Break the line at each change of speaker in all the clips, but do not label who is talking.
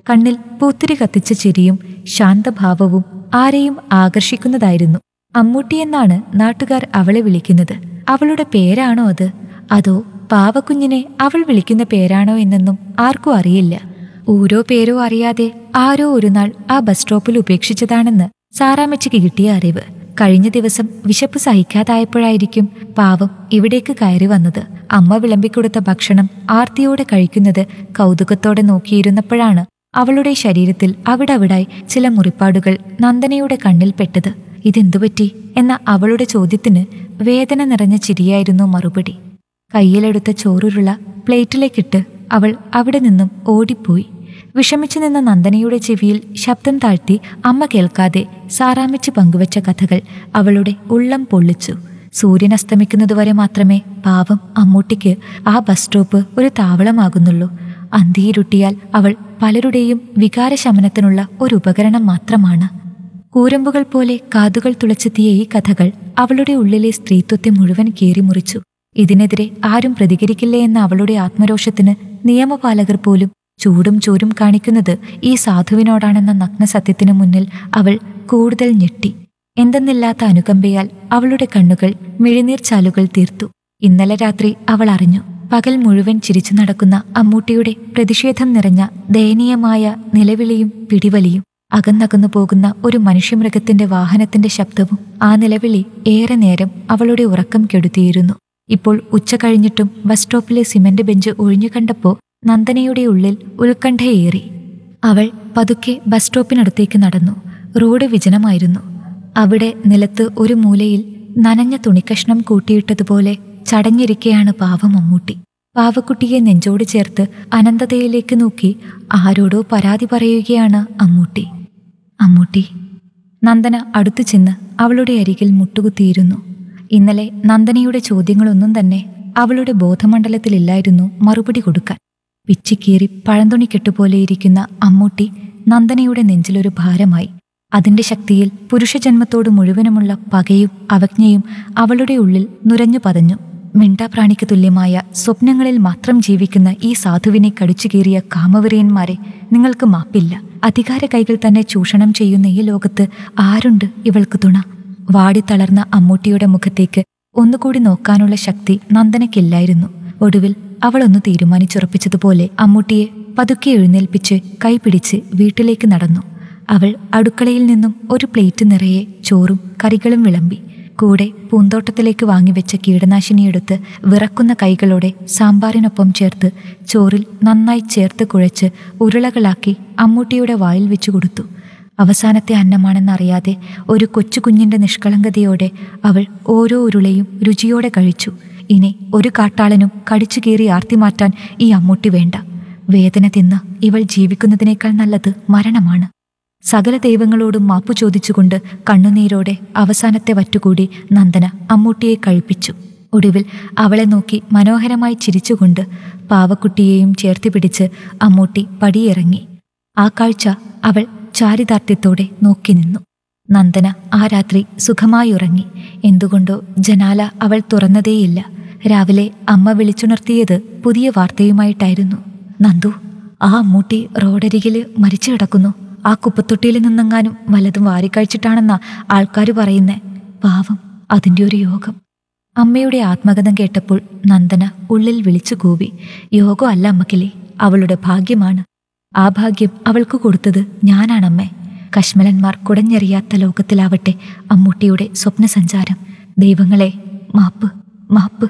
കണ്ണിൽ പൂത്തിരി കത്തിച്ച ചിരിയും ശാന്തഭാവവും ആരെയും ആകർഷിക്കുന്നതായിരുന്നു അമ്മൂട്ടി എന്നാണ് നാട്ടുകാർ അവളെ വിളിക്കുന്നത് അവളുടെ പേരാണോ അത് അതോ പാവക്കുഞ്ഞിനെ അവൾ വിളിക്കുന്ന പേരാണോ എന്നൊന്നും ആർക്കും അറിയില്ല ഓരോ പേരോ അറിയാതെ ആരോ ഒരു നാൾ ആ ബസ് സ്റ്റോപ്പിൽ ഉപേക്ഷിച്ചതാണെന്ന് സാറാമ്മച്ചിക്ക് കിട്ടിയ അറിവ് കഴിഞ്ഞ ദിവസം വിശപ്പ് സഹിക്കാതായപ്പോഴായിരിക്കും പാവം ഇവിടേക്ക് കയറി വന്നത് അമ്മ വിളമ്പിക്കൊടുത്ത ഭക്ഷണം ആർത്തിയോടെ കഴിക്കുന്നത് കൗതുകത്തോടെ നോക്കിയിരുന്നപ്പോഴാണ് അവളുടെ ശരീരത്തിൽ അവിടവിടായി ചില മുറിപ്പാടുകൾ നന്ദനയുടെ കണ്ണിൽപ്പെട്ടത് ഇതെന്തുപറ്റി എന്ന അവളുടെ ചോദ്യത്തിന് വേദന നിറഞ്ഞ ചിരിയായിരുന്നു മറുപടി കയ്യിലെടുത്ത ചോറുരുള പ്ലേറ്റിലേക്കിട്ട് അവൾ അവിടെ നിന്നും ഓടിപ്പോയി വിഷമിച്ചു നിന്ന നന്ദനയുടെ ചെവിയിൽ ശബ്ദം താഴ്ത്തി അമ്മ കേൾക്കാതെ സാറാമിച്ച് പങ്കുവച്ച കഥകൾ അവളുടെ ഉള്ളം പൊള്ളിച്ചു സൂര്യൻ അസ്തമിക്കുന്നതുവരെ മാത്രമേ പാവം അമ്മൂട്ടിക്ക് ആ ബസ് സ്റ്റോപ്പ് ഒരു താവളമാകുന്നുള്ളൂ അന്തിയിരുട്ടിയാൽ അവൾ പലരുടെയും വികാരശമനത്തിനുള്ള ഒരു ഉപകരണം മാത്രമാണ് കൂരമ്പുകൾ പോലെ കാതുകൾ തുളച്ചെത്തിയ ഈ കഥകൾ അവളുടെ ഉള്ളിലെ സ്ത്രീത്വത്തെ മുഴുവൻ കീറിമുറിച്ചു ഇതിനെതിരെ ആരും പ്രതികരിക്കില്ലേ എന്ന അവളുടെ ആത്മരോഷത്തിന് നിയമപാലകർ പോലും ചൂടും ചൂരും കാണിക്കുന്നത് ഈ സാധുവിനോടാണെന്ന നഗ്നസത്യത്തിനു മുന്നിൽ അവൾ കൂടുതൽ ഞെട്ടി എന്തെന്നില്ലാത്ത അനുകമ്പയാൽ അവളുടെ കണ്ണുകൾ മിഴിനീർ ചാലുകൾ തീർത്തു ഇന്നലെ രാത്രി അവൾ അറിഞ്ഞു പകൽ മുഴുവൻ ചിരിച്ചു നടക്കുന്ന അമ്മൂട്ടിയുടെ പ്രതിഷേധം നിറഞ്ഞ ദയനീയമായ നിലവിളിയും പിടിവലിയും അകന്നകന്നു പോകുന്ന ഒരു മനുഷ്യമൃഗത്തിന്റെ വാഹനത്തിന്റെ ശബ്ദവും ആ നിലവിളി ഏറെ നേരം അവളുടെ ഉറക്കം കെടുത്തിയിരുന്നു ഇപ്പോൾ ഉച്ച കഴിഞ്ഞിട്ടും ബസ് സ്റ്റോപ്പിലെ സിമന്റ് ബെഞ്ച് ഒഴിഞ്ഞു കണ്ടപ്പോ നന്ദനയുടെ ഉള്ളിൽ ഉത്കണ്ഠയേറി അവൾ പതുക്കെ ബസ് സ്റ്റോപ്പിനടുത്തേക്ക് നടന്നു റോഡ് വിജനമായിരുന്നു അവിടെ നിലത്ത് ഒരു മൂലയിൽ നനഞ്ഞ തുണിക്കഷ്ണം കൂട്ടിയിട്ടതുപോലെ ചടഞ്ഞിരിക്കെയാണ് പാവം മമ്മൂട്ടി പാവക്കുട്ടിയെ നെഞ്ചോട് ചേർത്ത് അനന്തതയിലേക്ക് നോക്കി ആരോടോ പരാതി പറയുകയാണ് അമ്മൂട്ടി അമ്മൂട്ടി നന്ദന അടുത്തു ചെന്ന് അവളുടെ അരികിൽ മുട്ടുകുത്തിയിരുന്നു ഇന്നലെ നന്ദനയുടെ ചോദ്യങ്ങളൊന്നും തന്നെ അവളുടെ ബോധമണ്ഡലത്തിലില്ലായിരുന്നു മറുപടി കൊടുക്കാൻ പിച്ചിക്കീറി പഴന്തുണി കെട്ടുപോലെയിരിക്കുന്ന അമ്മൂട്ടി നന്ദനയുടെ നെഞ്ചിലൊരു ഭാരമായി അതിന്റെ ശക്തിയിൽ പുരുഷജന്മത്തോട് മുഴുവനുമുള്ള പകയും അവജ്ഞയും അവളുടെ ഉള്ളിൽ നുരഞ്ഞു പതഞ്ഞു മിണ്ടാപ്രാണിക്ക് തുല്യമായ സ്വപ്നങ്ങളിൽ മാത്രം ജീവിക്കുന്ന ഈ സാധുവിനെ കടിച്ചുകീറിയ കാമവെറിയന്മാരെ നിങ്ങൾക്ക് മാപ്പില്ല അധികാര കൈകൾ തന്നെ ചൂഷണം ചെയ്യുന്ന ഈ ലോകത്ത് ആരുണ്ട് ഇവൾക്ക് തുണ വാടിത്തളർന്ന അമ്മൂട്ടിയുടെ മുഖത്തേക്ക് ഒന്നുകൂടി നോക്കാനുള്ള ശക്തി നന്ദനയ്ക്കില്ലായിരുന്നു ഒടുവിൽ അവളൊന്ന് തീരുമാനിച്ചുറപ്പിച്ചതുപോലെ അമ്മൂട്ടിയെ പതുക്കെ എഴുന്നേൽപ്പിച്ച് കൈപിടിച്ച് വീട്ടിലേക്ക് നടന്നു അവൾ അടുക്കളയിൽ നിന്നും ഒരു പ്ലേറ്റ് നിറയെ ചോറും കറികളും വിളമ്പി കൂടെ പൂന്തോട്ടത്തിലേക്ക് വാങ്ങിവെച്ച കീടനാശിനിയെടുത്ത് വിറക്കുന്ന കൈകളോടെ സാമ്പാറിനൊപ്പം ചേർത്ത് ചോറിൽ നന്നായി ചേർത്ത് കുഴച്ച് ഉരുളകളാക്കി അമ്മൂട്ടിയുടെ വായിൽ വെച്ചു കൊടുത്തു അവസാനത്തെ അന്നമാണെന്നറിയാതെ ഒരു കൊച്ചു കുഞ്ഞിന്റെ നിഷ്കളങ്കതയോടെ അവൾ ഓരോ ഉരുളയും രുചിയോടെ കഴിച്ചു ഇനി ഒരു കാട്ടാളനും കടിച്ചു കീറി ആർത്തി മാറ്റാൻ ഈ അമ്മൂട്ടി വേണ്ട വേദന തിന്ന് ഇവൾ ജീവിക്കുന്നതിനേക്കാൾ നല്ലത് മരണമാണ് സകല ദൈവങ്ങളോടും മാപ്പു ചോദിച്ചുകൊണ്ട് കണ്ണുനീരോടെ അവസാനത്തെ വറ്റുകൂടി നന്ദന അമ്മൂട്ടിയെ കഴിപ്പിച്ചു ഒടുവിൽ അവളെ നോക്കി മനോഹരമായി ചിരിച്ചുകൊണ്ട് പാവക്കുട്ടിയെയും ചേർത്ത് പിടിച്ച് അമ്മൂട്ടി പടിയിറങ്ങി ആ കാഴ്ച അവൾ ചാരിതാർത്ഥ്യത്തോടെ നോക്കി നിന്നു നന്ദന ആ രാത്രി സുഖമായി ഉറങ്ങി എന്തുകൊണ്ടോ ജനാല അവൾ തുറന്നതേയില്ല രാവിലെ അമ്മ വിളിച്ചുണർത്തിയത് പുതിയ വാർത്തയുമായിട്ടായിരുന്നു നന്ദു ആ അമ്മൂട്ടി റോഡരികില് മരിച്ചു കിടക്കുന്നു ആ കുപ്പത്തൊട്ടിയിൽ നിന്നെങ്ങാനും വല്ലതും വാരിക്കഴിച്ചിട്ടാണെന്നാ ആൾക്കാർ പറയുന്നേ പാവം അതിൻ്റെ ഒരു യോഗം അമ്മയുടെ ആത്മകഥം കേട്ടപ്പോൾ നന്ദന ഉള്ളിൽ വിളിച്ചു കൂവി യോഗം അല്ല അമ്മക്കിലേ അവളുടെ ഭാഗ്യമാണ് ആ ഭാഗ്യം അവൾക്ക് കൊടുത്തത് ഞാനാണമ്മേ കശ്മലന്മാർ കുടഞ്ഞെറിയാത്ത ലോകത്തിലാവട്ടെ അമ്മൂട്ടിയുടെ സ്വപ്നസഞ്ചാരം ദൈവങ്ങളെ മാപ്പ് മാപ്പ്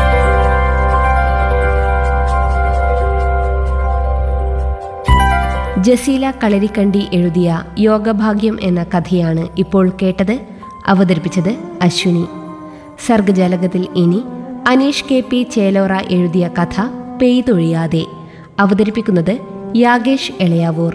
ജസീല കളരിക്കണ്ടി എഴുതിയ യോഗഭാഗ്യം എന്ന കഥയാണ് ഇപ്പോൾ കേട്ടത് അവതരിപ്പിച്ചത് അശ്വിനി സർഗജാലകത്തിൽ ഇനി അനീഷ് കെ പി ചേലോറ എഴുതിയ കഥ പെയ്തൊഴിയാതെ അവതരിപ്പിക്കുന്നത് യാഗേഷ് എളയാവൂർ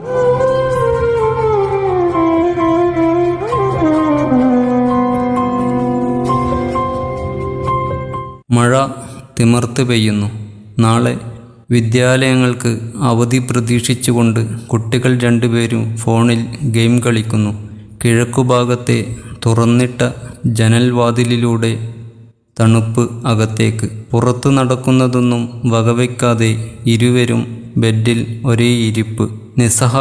മഴ തിമിർത്ത് പെയ്യുന്നു നാളെ വിദ്യാലയങ്ങൾക്ക് അവധി പ്രതീക്ഷിച്ചുകൊണ്ട് കുട്ടികൾ രണ്ടുപേരും ഫോണിൽ ഗെയിം കളിക്കുന്നു കിഴക്കുഭാഗത്തെ തുറന്നിട്ട ജനൽവാതിലിലൂടെ തണുപ്പ് അകത്തേക്ക് പുറത്തു നടക്കുന്നതൊന്നും വകവയ്ക്കാതെ ഇരുവരും ബെഡിൽ ഒരേ ഇരിപ്പ് നിസ്സഹായ